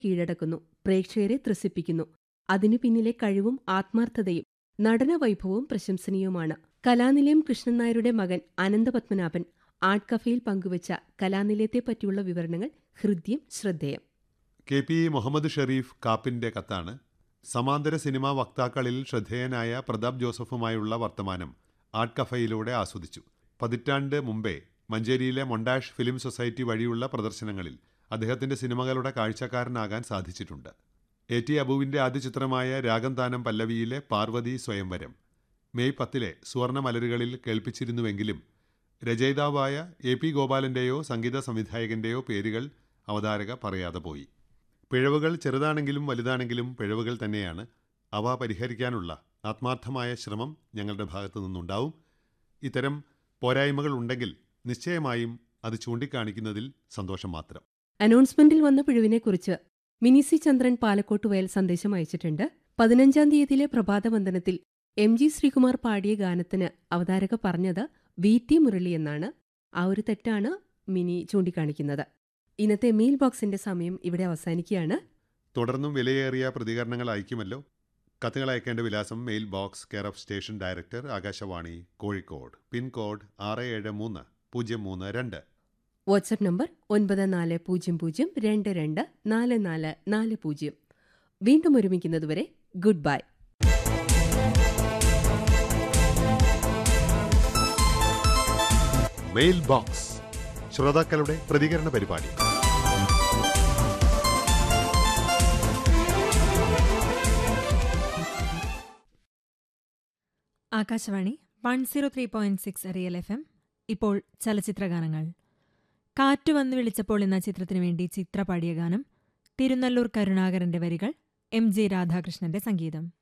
കീഴടക്കുന്നു പ്രേക്ഷകരെ ത്രസിപ്പിക്കുന്നു അതിനു പിന്നിലെ കഴിവും ആത്മാർത്ഥതയും നടനവൈഭവവും പ്രശംസനീയവുമാണ് കലാനിലയം കൃഷ്ണൻ നായരുടെ മകൻ അനന്തപത്മനാഭൻ ആർട്ട് കഫേയിൽ പങ്കുവച്ച കലാനിലയത്തെപ്പറ്റിയുള്ള വിവരണങ്ങൾ ഹൃദ്യം ശ്രദ്ധേയം കെ പി മുഹമ്മദ് ഷെരീഫ് കാപ്പിന്റെ കത്താണ് സമാന്തര സിനിമാ വക്താക്കളിൽ ശ്രദ്ധേയനായ പ്രതാപ് ജോസഫുമായുള്ള വർത്തമാനം ആർട്ട് കഫയിലൂടെ ആസ്വദിച്ചു പതിറ്റാണ്ട് മുമ്പേ മഞ്ചേരിയിലെ മൊണ്ടാഷ് ഫിലിം സൊസൈറ്റി വഴിയുള്ള പ്രദർശനങ്ങളിൽ അദ്ദേഹത്തിന്റെ സിനിമകളുടെ കാഴ്ചക്കാരനാകാൻ സാധിച്ചിട്ടുണ്ട് എ ടി അബുവിന്റെ ആദ്യ ചിത്രമായ രാഗംതാനം പല്ലവിയിലെ പാർവതി സ്വയംവരം മെയ് പത്തിലെ സുവർണ മലരുകളിൽ കേൾപ്പിച്ചിരുന്നുവെങ്കിലും രചയിതാവായ എ പി ഗോപാലന്റെയോ സംഗീത സംവിധായകന്റെയോ പേരുകൾ അവതാരക പറയാതെ പോയി പിഴവുകൾ ചെറുതാണെങ്കിലും വലുതാണെങ്കിലും പിഴവുകൾ തന്നെയാണ് അവ പരിഹരിക്കാനുള്ള ആത്മാർത്ഥമായ ശ്രമം ഞങ്ങളുടെ ഭാഗത്തു നിന്നുണ്ടാവും ഇത്തരം പോരായ്മകൾ ഉണ്ടെങ്കിൽ നിശ്ചയമായും അത് ചൂണ്ടിക്കാണിക്കുന്നതിൽ സന്തോഷം മാത്രം അനൗൺസ്മെന്റിൽ വന്ന പിഴവിനെക്കുറിച്ച് മിനിസി ചന്ദ്രൻ പാലക്കോട്ട് വയൽ സന്ദേശം അയച്ചിട്ടുണ്ട് പതിനഞ്ചാം തീയതിയിലെ പ്രഭാതവന്ദനത്തിൽ എം ജി ശ്രീകുമാർ പാടിയ ഗാനത്തിന് അവതാരക പറഞ്ഞത് വി ടി മുരളി എന്നാണ് ആ ഒരു തെറ്റാണ് മിനി ചൂണ്ടിക്കാണിക്കുന്നത് ഇന്നത്തെ മെയിൽ ബോക്സിന്റെ സമയം ഇവിടെ അവസാനിക്കുകയാണ് തുടർന്നും വിലയേറിയ പ്രതികരണങ്ങൾ അയക്കുമല്ലോ കത്തുകൾ അയക്കേണ്ട വിലാസം mail box care of station director Akashvani Kozhikode pincode ആറ് ഏഴ് മൂന്ന് പൂജ്യം മൂന്ന് രണ്ട് വാട്സ്ആപ്പ് നമ്പർ ഒൻപത് നാല് പൂജ്യം പൂജ്യം രണ്ട് രണ്ട് നാല് നാല് നാല് പൂജ്യം വീണ്ടും ഒരുമിക്കുന്നതുവരെ ഗുഡ് ബൈ മെയിൽ ബോക്സ് ശ്രോതാക്കളുടെ പ്രതികരണ പരിപാടി Akashvani one zero three point six real F M ഇപ്പോൾ ചലച്ചിത്രഗാനങ്ങൾ കാറ്റു വന്നു വിളിച്ചപ്പോൾ എന്ന ചിത്രത്തിനു വേണ്ടി ചിത്ര പാടിയ ഗാനം തിരുനല്ലൂർ കരുണാകരന്റെ വരികൾ എം ജെ രാധാകൃഷ്ണന്റെ സംഗീതം